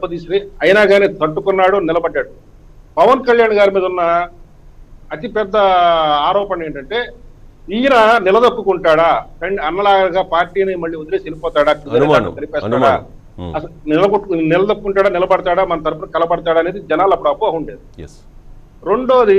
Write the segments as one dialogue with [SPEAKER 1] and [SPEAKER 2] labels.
[SPEAKER 1] దెబ్బతీసి అయినా కానీ తట్టుకున్నాడు నిలబడ్డాడు పవన్ కళ్యాణ్ గారి మీద ఉన్న అతి పెద్ద ఆరోపణ ఏంటంటే ఈయన నిలదొక్కుంటాడా అండ్ అన్నలాగా పార్టీని మళ్ళీ వదిలేసి వెళ్ళిపోతాడా
[SPEAKER 2] అనుమానం
[SPEAKER 1] కలిపేస్తాడా?
[SPEAKER 2] అనుమానం ఉమ్,
[SPEAKER 1] అసలు నిలబొట్టు నిలదొక్కుంటాడా నిలబడతాడా మన తరపున కలబడతాడా అనేది జనాలు అప్పుడు అపోహ ఉండేది
[SPEAKER 2] ఎస్
[SPEAKER 1] రెండోది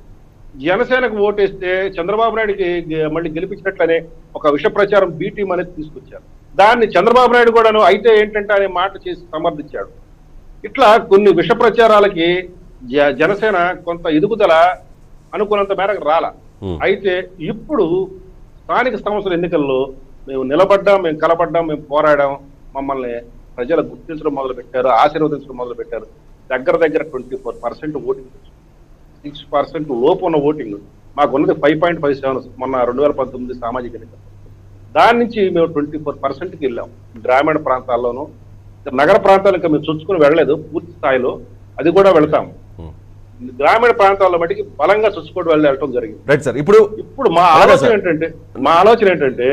[SPEAKER 1] జనసేనకు ఓటేస్తే చంద్రబాబు నాయుడికి గె- మళ్ళీ గెలిపించినట్లనే ఒక విష ప్రచారం బీ టీం అనేది తీసుకొచ్చారు దాన్ని చంద్రబాబు నాయుడు కూడాను అయితే ఏంటంటే అనే మాట చేసి సమర్థించాడు ఇట్లా కొన్ని విష ప్రచారాలకి జ- జనసేన కొంత ఎదుగుదల అనుకున్నంత మేరకు రాల
[SPEAKER 2] ఉమ్,
[SPEAKER 1] అయితే ఇప్పుడు స్థానిక సంస్థల ఎన్నికల్లో మేము నిలబడ్డాం మేము కలబడ్డాం మేము పోరాడాం మమ్మల్ని ప్రజలు గుర్తించడం మొదలు పెట్టారు ఆశీర్వదించడం మొదలు పెట్టారు దగ్గర దగ్గర twenty four percent voting six percent లోపు ఉన్న ఓటింగ్ మాకు ఉన్నది ఫైవ్ పాయింట్ ఫైవ్ సెవెన్ మొన్న రెండు వేల పంతొమ్మిది సామాజిక ఎన్నికలు దాని నుంచి మేము ట్వంటీ ఫోర్ పర్సెంట్కి వెళ్ళాం గ్రామీణ ప్రాంతాల్లోనూ నగర ప్రాంతాలు ఇంకా మేము చొచ్చుకుని వెళ్ళలేదు పూర్తి స్థాయిలో అది కూడా వెళ్తాం
[SPEAKER 2] ఉమ్.
[SPEAKER 1] గ్రామీణ ప్రాంతాల్లో మటుకి బలంగా చొచ్చుకోవడం వెళ్ళి వెళ్ళటం జరిగింది
[SPEAKER 2] రైట్ సార్ ఇప్పుడు
[SPEAKER 1] ఇప్పుడు మా
[SPEAKER 2] అలాగే
[SPEAKER 1] ఆలోచన
[SPEAKER 2] సార్.
[SPEAKER 1] ఏంటంటే మా ఆలోచన ఏంటంటే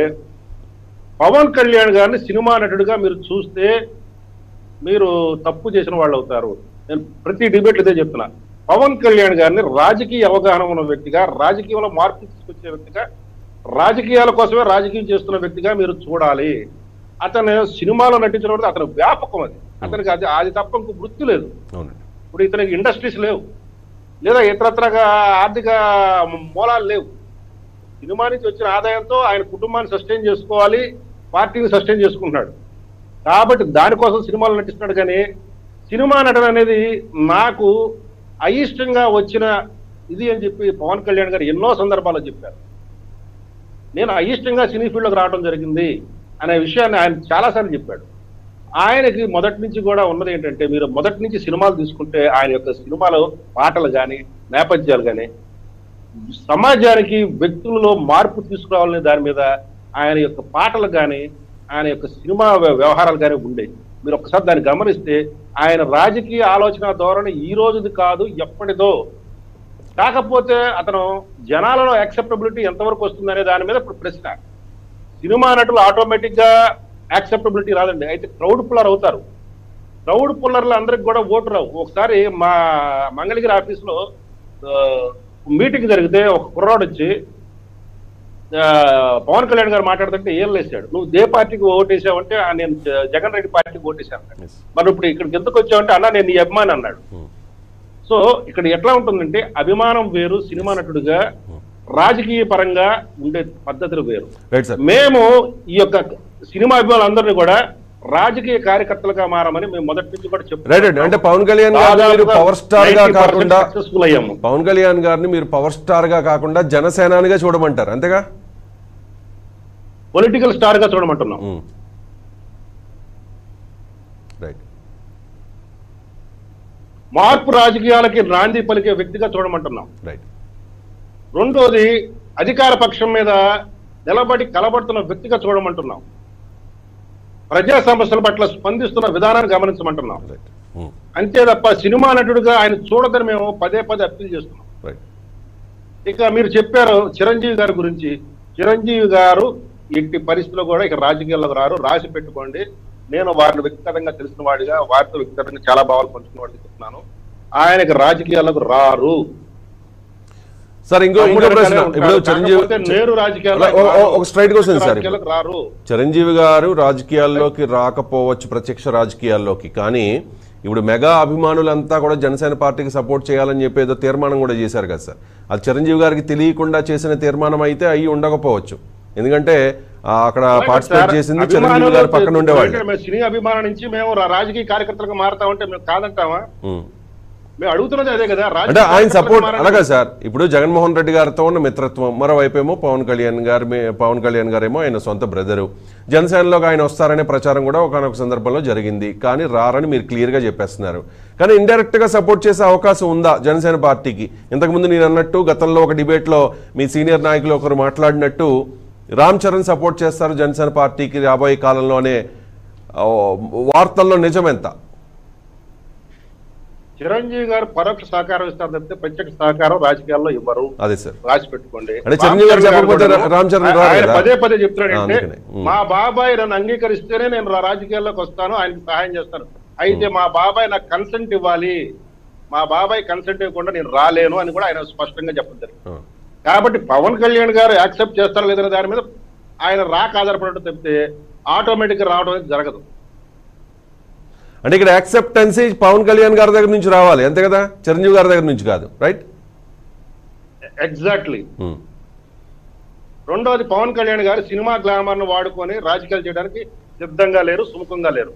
[SPEAKER 1] పవన్ కళ్యాణ్ గారిని సినిమా నటుడిగా మీరు చూస్తే మీరు తప్పు చేసిన వాళ్ళు అవుతారు నేను ప్రతి డిబేట్ ఇదే చెప్తున్నా పవన్ కళ్యాణ్ గారిని రాజకీయ అవగాహన ఉన్న వ్యక్తిగా రాజకీయంలో మార్పు తీసుకొచ్చే వ్యక్తిగా రాజకీయాల కోసమే రాజకీయం చేస్తున్న వ్యక్తిగా మీరు చూడాలి అతను సినిమాలో నటించడం అనేది అతని వ్యాపకం అది అతనికి అది అది తప్ప ఇంకో వృత్తి లేదు
[SPEAKER 2] అవునండి
[SPEAKER 1] ఇప్పుడు ఇతనికి ఇండస్ట్రీస్ లేవు లేదా ఇతరత్రగా ఆర్థిక మూలాలు లేవు సినిమా నుంచి వచ్చిన ఆదాయంతో ఆయన కుటుంబాన్ని సస్టైన్ చేసుకోవాలి పార్టీని సస్టైన్ చేసుకుంటున్నాడు కాబట్టి దానికోసం సినిమాలు నటిస్తున్నాడు కానీ సినిమా నటన అనేది నాకు అయిష్టంగా వచ్చిన ఇది అని చెప్పి పవన్ కళ్యాణ్ గారు ఎన్నో సందర్భాల్లో చెప్పారు నేను అయిష్టంగా సినీ ఫీల్డ్లోకి రావడం జరిగింది అనే విషయాన్ని ఆయన చాలాసార్లు చెప్పాడు ఆయనకి మొదటి నుంచి కూడా ఉన్నది ఏంటంటే మీరు మొదటి నుంచి సినిమాలు తీసుకుంటే ఆయన యొక్క సినిమాలో పాటలు కానీ నేపథ్యాలు కానీ సమాజానికి వ్యక్తులలో మార్పు తీసుకురావాలనే దాని మీద ఆయన యొక్క పాటలు కానీ ఆయన యొక్క సినిమా వ్య- వ్యవహారాలు కానీ ఉండేవి మీరు ఒకసారి దాన్ని గమనిస్తే ఆయన రాజకీయ ఆలోచన ధోరణి ఈ రోజుది కాదు ఎప్పటిదో కాకపోతే అతను జనాలలో యాక్సెప్టబిలిటీ ఎంతవరకు వస్తుందనే దాని మీద ఇప్పుడు ప్రశ్న సినిమా నటులు ఆటోమేటిక్ గా యాక్సెప్టబిలిటీ రాదండి అయితే క్రౌడ్ పుల్లర్ అవుతారు క్రౌడ్ పుల్లర్లు అందరికి కూడా ఓటు రావు ఒకసారి మా మంగళగిరి ఆఫీస్ లో మీటింగ్ జరిగితే ఒక కుర్రాడు వచ్చి ఆ, పవన్ కళ్యాణ్ గారు మాట్లాడుతుంటే ఏం లేసాడు నువ్వు ఏ పార్టీకి ఓటేసావంటే "ఆ, నేను జ- జగన్ రెడ్డి పార్టీకి ఓటేశాను అన్నాడు.
[SPEAKER 2] ఎస్
[SPEAKER 1] మరి ఇప్పుడు ఇక్కడికి ఎందుకు వచ్చావంటే అన్న నేను నీ అభిమాని అన్నాడు
[SPEAKER 2] ఉమ్,
[SPEAKER 1] సో ఇక్కడ ఎట్లా ఉంటుందంటే అభిమానం వేరు సినిమా నటుడిగా రాజకీయ పరంగా ఉండే పద్ధతులు వేరు
[SPEAKER 2] రైట్ సార్
[SPEAKER 1] మేము ఈ యొక్క సినిమా అభిమానులందరినీ కూడా రాజకీయ కార్యకర్తలుగా మారమని మేము మొదటి నుంచి కూడా
[SPEAKER 2] రైట్ అండి అంటే పవన్ కళ్యాణ్ గారిని మీరు పవర్ స్టార్ గా కాకుండా
[SPEAKER 1] సక్సెస్ఫుల్ అయ్యాము
[SPEAKER 2] పవన్ కళ్యాణ్ గారిని మీరు పవర్ స్టార్ గా కాకుండా జనసేనానిగా చూడమంటారు అంతేగా
[SPEAKER 1] పొలిటికల్ స్టార్ గా చూడమంటున్నాం
[SPEAKER 2] ఉమ్. రైట్
[SPEAKER 1] మార్పు రాజకీయాలకి నాంది పలికే వ్యక్తిగా చూడమంటున్నాం
[SPEAKER 2] రైట్
[SPEAKER 1] రెండోది అధికార పక్షం మీద నిలబడి కలబడుతున్న వ్యక్తిగా చూడమంటున్నాం ప్రజా సమస్యల పట్ల స్పందిస్తున్న విధానాన్ని గమనించమంటున్నాం
[SPEAKER 2] రైట్ ఉమ్,
[SPEAKER 1] అంతే తప్ప సినిమా నటుడిగా ఆయన చూడదని మేము పదే పదే అప్పీల్ చేస్తున్నాం
[SPEAKER 2] రైట్
[SPEAKER 1] ఇక మీరు చెప్పారు చిరంజీవి గారి గురించి చిరంజీవి గారు ఎట్టి పరిస్థితుల్లో కూడా ఇక రాజకీయాల్లోకి రారు రాసి పెట్టుకోండి నేను వారిని వ్యక్తిగతంగా తెలిసిన వాడిగా వారితో వ్యక్తిగతంగా చాలా భావాలు పంచుకున్న వాడికి చెప్తున్నాను ఆయనకి రాజకీయాలకు రారు
[SPEAKER 2] సార్ ఇంకో ఇంకో ప్రశ్న
[SPEAKER 1] ఉంటారు.
[SPEAKER 2] ఇప్పుడు చిరంజీవి
[SPEAKER 1] కాకపోతే నేరు రాజకీయాల్లో
[SPEAKER 2] ఓ- ఓ- ఒక స్ట్రైట్ క్వశ్చన్ సార్
[SPEAKER 1] రాజకీయాలకు రారు
[SPEAKER 2] చిరంజీవి గారు రాజకీయాల్లోకి రాకపోవచ్చు ప్రత్యక్ష రాజకీయాల్లోకి కానీ ఇప్పుడు మెగా అభిమానులంతా కూడా జనసేన పార్టీకి సపోర్ట్ చేయాలని చెప్పి ఏదో తీర్మానం కూడా చేశారు కదా సార్ అది చిరంజీవి గారికి తెలియకుండా చేసిన తీర్మానం అయితే అయి ఉండకపోవచ్చు ఎందుకంటే ఆ, అక్కడ పార్టిసిపేట్ చేసింది చిరంజీవి
[SPEAKER 1] అభిమానులు
[SPEAKER 2] గారు పక్కన ఉండేవాళ్ళు
[SPEAKER 1] మేము సినీ అభిమానం నుంచి మేము రా- రాజకీయ కార్యకర్తలుగా మారుతామంటే మేము కాదంటామా
[SPEAKER 2] ఉం.
[SPEAKER 1] మేము అడుగుతున్నది అదే కదా
[SPEAKER 2] అంటే
[SPEAKER 1] రాజకీయ
[SPEAKER 2] ఆయన
[SPEAKER 1] కార్యకర్తలుగా
[SPEAKER 2] సపోర్ట్
[SPEAKER 1] మారాలి.
[SPEAKER 2] అలాగా సార్ ఇప్పుడు జగన్మోహన్ రెడ్డి గారితో ఉన్న మిత్రత్వం మరోవైపు ఏమో పవన్ కళ్యాణ్ గారి మీ- పవన్ కళ్యాణ్ గారేమో ఆయన సొంత బ్రదరు జనసేనలోకి ఆయన వస్తారనే ప్రచారం కూడా ఒకనొక సందర్భంలో జరిగింది కానీ రారని మీరు క్లియర్గా చెప్పేస్తున్నారు కానీ ఇండైరెక్ట్ గా సపోర్ట్ చేసే అవకాశం ఉందా జనసేన పార్టీకి ఇంతకుముందు నేను అన్నట్టు గతంలో ఒక డిబేట్లో మీ సీనియర్ నాయకులు ఒకరు మాట్లాడినట్టు రామ్ చరణ్ సపోర్ట్ చేస్తారు జనసేన పార్టీకి రాబోయే కాలంలోనే ఆ, వార్తల్లో నిజమెంత
[SPEAKER 1] చిరంజీవి గారు పరోక్ష సహకారం ఇస్తారు తప్పితే ప్రత్యక్ష సహకారం రాజకీయాల్లో ఇవ్వరు
[SPEAKER 2] అదే సార్
[SPEAKER 1] రాసి పెట్టుకోండి
[SPEAKER 2] అంటే చిరంజీవి గారు
[SPEAKER 1] రామ్ చరణ్
[SPEAKER 2] చెప్పకపోతే
[SPEAKER 1] గారు
[SPEAKER 2] రామ్ చరణ్
[SPEAKER 1] ఆయన-
[SPEAKER 2] రారు
[SPEAKER 1] ఆయన
[SPEAKER 2] కదా?
[SPEAKER 1] పదే పదే చెప్తున్నాడు
[SPEAKER 2] ఆ,
[SPEAKER 1] అంటే
[SPEAKER 2] అందుకనే. ఉం.
[SPEAKER 1] మా బాబాయ్ నన్ను అంగీకరిస్తేనే నేను రా- రాజకీయాల్లోకి వస్తాను ఆయనకి సహాయం చేస్తాను అయితే మా బాబాయ్ నాకు కన్సెంట్ ఇవ్వాలి మా బాబాయ్ కన్సెంట్ ఇవ్వకుండా నేను రాలేను అని కూడా ఆయన స్పష్టంగా చెప్పడం జరిగింది
[SPEAKER 2] ఆ.
[SPEAKER 1] కాబట్టి పవన్ కళ్యాణ్ గారు యాక్సెప్ట్ చేస్తారా లేదనే దాని మీద ఆయన రాక ఆధారపడటం తప్పితే ఆటోమేటిక్ గా రావడం అనేది జరగదు
[SPEAKER 2] అంటే ఇక్కడ యాక్సెప్టెన్సీ పవన్ కళ్యాణ్ గారి దగ్గర నుంచి రావాలి అంతే కదా చిరంజీవి గారి దగ్గర నుంచి కాదు రైట్
[SPEAKER 1] ఎగ్జాక్ట్లీ రెండోది పవన్ కళ్యాణ్ గారు సినిమా గ్లామర్ ను వాడుకొని రాజకీయాలు చేయడానికి సిద్ధంగా లేరు సుముఖంగా లేరు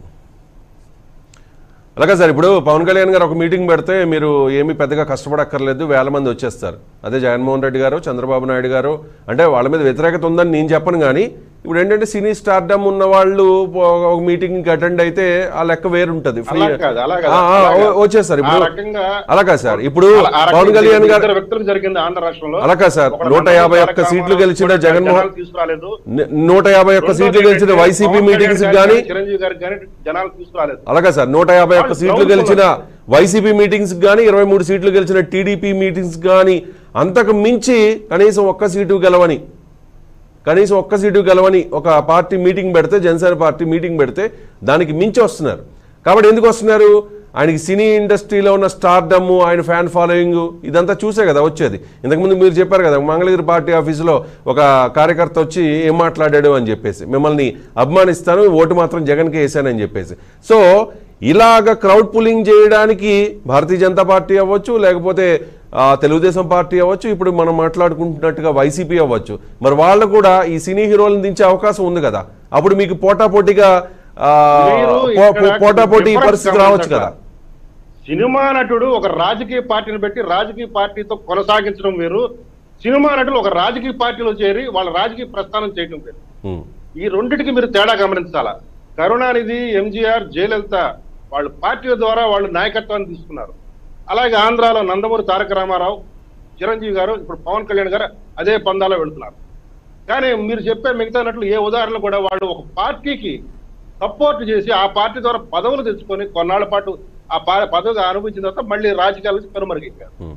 [SPEAKER 2] అలాగే సార్ ఇప్పుడు పవన్ కళ్యాణ్ గారు ఒక మీటింగ్ పెడితే మీరు ఏమీ పెద్దగా కష్టపడక్కర్లేదు వేల మంది వచ్చేస్తారు అదే జగన్మోహన్ రెడ్డి గారు చంద్రబాబు నాయుడు గారు అంటే వాళ్ళ మీద వ్యతిరేకత ఉందని నేను చెప్పను కానీ ఇప్పుడు ఏంటంటే సినీ స్టార్డమ్ ఉన్న వాళ్ళు ఒక మీటింగ్ అటెండ్ అయితే ఆ లెక్క వేరుంటది
[SPEAKER 1] అలా కాదు, అలా కాదు,
[SPEAKER 2] ఆ, ఆ,
[SPEAKER 1] అలా కాదు.
[SPEAKER 2] వచ్చేస్తారు
[SPEAKER 1] ఆ
[SPEAKER 2] ఇప్పుడు
[SPEAKER 1] రకంగా
[SPEAKER 2] అలా కాదు సార్ ఇప్పుడు
[SPEAKER 1] ఆ- ఆ రకంగా
[SPEAKER 2] పవన్ కళ్యాణ్ గారు
[SPEAKER 1] ఇద్దరు వ్యక్తులకు జరిగింది ఆంధ్ర రాష్ట్రంలో
[SPEAKER 2] అలా కాదు సార్,
[SPEAKER 1] ఒకడు
[SPEAKER 2] నూట
[SPEAKER 1] నందమూరి
[SPEAKER 2] యాభై
[SPEAKER 1] తారక
[SPEAKER 2] ఒక్క సీట్లు
[SPEAKER 1] రామారావు
[SPEAKER 2] గెలిచిన
[SPEAKER 1] కూడా
[SPEAKER 2] జగన్మోహన్
[SPEAKER 1] జనాలు తీసుకురాలేదు
[SPEAKER 2] ని- నూట యాభై ఒక్క సీట్లు
[SPEAKER 1] రెండోది
[SPEAKER 2] గెలిచిన
[SPEAKER 1] ఏంటంటే
[SPEAKER 2] వైసీపీ
[SPEAKER 1] పవన్
[SPEAKER 2] మీటింగ్స్
[SPEAKER 1] కళ్యాణ్
[SPEAKER 2] కానీ
[SPEAKER 1] గారికి, చిరంజీవి గారికి కానీ జనాలు తీసుకురాలేదు
[SPEAKER 2] అలాగే సార్ నూట యాభై ఒక్క
[SPEAKER 1] వాళ్ళు
[SPEAKER 2] సీట్లు
[SPEAKER 1] గ్రౌండ్
[SPEAKER 2] గెలిచిన
[SPEAKER 1] ఉన్నారు.
[SPEAKER 2] వైసీపీ మీటింగ్స్ కానీ ఇరవై మూడు సీట్లు గెలిచిన టీడీపీ మీటింగ్స్ కానీ అంతకు మించి కనీసం ఒక్క సీటు గెలవని కనీసం ఒక్క సీటు గెలవని ఒక పార్టీ మీటింగ్ పెడితే జనసేన పార్టీ మీటింగ్ పెడితే దానికి మించి వస్తున్నారు కాబట్టి ఎందుకు వస్తున్నారు ఆయనకి సినీ ఇండస్ట్రీలో ఉన్న స్టార్డమ్ ఆయన ఫ్యాన్ ఫాలోయింగ్ ఇదంతా చూసే కదా వచ్చేది ఇంతకుముందు మీరు చెప్పారు కదా మంగళగిరి పార్టీ ఆఫీసులో ఒక కార్యకర్త వచ్చి ఏం మాట్లాడాడు అని చెప్పేసి మిమ్మల్ని అభిమానిస్తాను ఓటు మాత్రం జగన్కి వేసానని చెప్పేసి సో ఇలాగ క్రౌడ్ పుల్లింగ్ చేయడానికి భారతీయ జనతా పార్టీ అవ్వచ్చు లేకపోతే ఆ, తెలుగుదేశం పార్టీ అవ్వచ్చు ఇప్పుడు మనం మాట్లాడుకుంటున్నట్టుగా వైసీపీ అవ్వచ్చు మరి వాళ్ళు కూడా ఈ సినీ హీరోలను దించే అవకాశం ఉంది కదా అప్పుడు మీకు పోటాపోటీగా ఆ,
[SPEAKER 1] మీరు
[SPEAKER 2] పో-
[SPEAKER 1] ఇక్కడ
[SPEAKER 2] పో- పోటాపోటీ
[SPEAKER 1] difference
[SPEAKER 2] పరిస్థితి రావచ్చు కదా
[SPEAKER 1] గమనించట్లా. సినిమా నటుడు ఒక రాజకీయ పార్టీని పెట్టి రాజకీయ పార్టీతో కొనసాగించడం వేరు సినిమా నటులు ఒక రాజకీయ పార్టీలో చేరి వాళ్ళ రాజకీయ ప్రస్థానం చేయడం వేరు
[SPEAKER 2] ఉమ్,
[SPEAKER 1] ఈ రెండిటికి మీరు తేడా గమనించాలా కరుణానిధి ఎంజీఆర్ జయలలిత వాళ్ళు పార్టీల ద్వారా వాళ్ళు నాయకత్వాన్ని తీసుకున్నారు అలాగే ఆంధ్రాలో నందమూరి తారక రామారావు చిరంజీవి గారు ఇప్పుడు పవన్ కళ్యాణ్ గారు అదే పందాలో వెళుతున్నారు కానీ మీరు చెప్పే మిగతా నటులు ఏ ఉదాహరణ కూడా వాళ్ళు ఒక పార్టీకి సపోర్ట్ చేసి ఆ పార్టీ ద్వారా పదవులు తెచ్చుకొని కొన్నాళ్ల పాటు ఆ పా- పదవి అనుభవించిన తర్వాత మళ్ళీ రాజకీయాల నుంచి కనుమరుగెక్కారు
[SPEAKER 2] ఉమ్.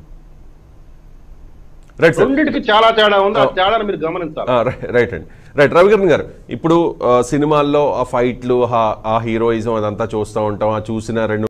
[SPEAKER 2] రైట్ సార్
[SPEAKER 1] రెండింటికి చాలా తేడా ఉంది ఆ తేడాను మీరు గమనించాలి
[SPEAKER 2] ఆ, రై- రైట్ అండి రైట్ రవికిరణ్ గారు ఇప్పుడు ఆ, సినిమాల్లో ఆ ఫైట్లు ఆ- ఆ హీరోయిజం అదంతా చూస్తూ ఉంటాం ఆ చూసిన రెండు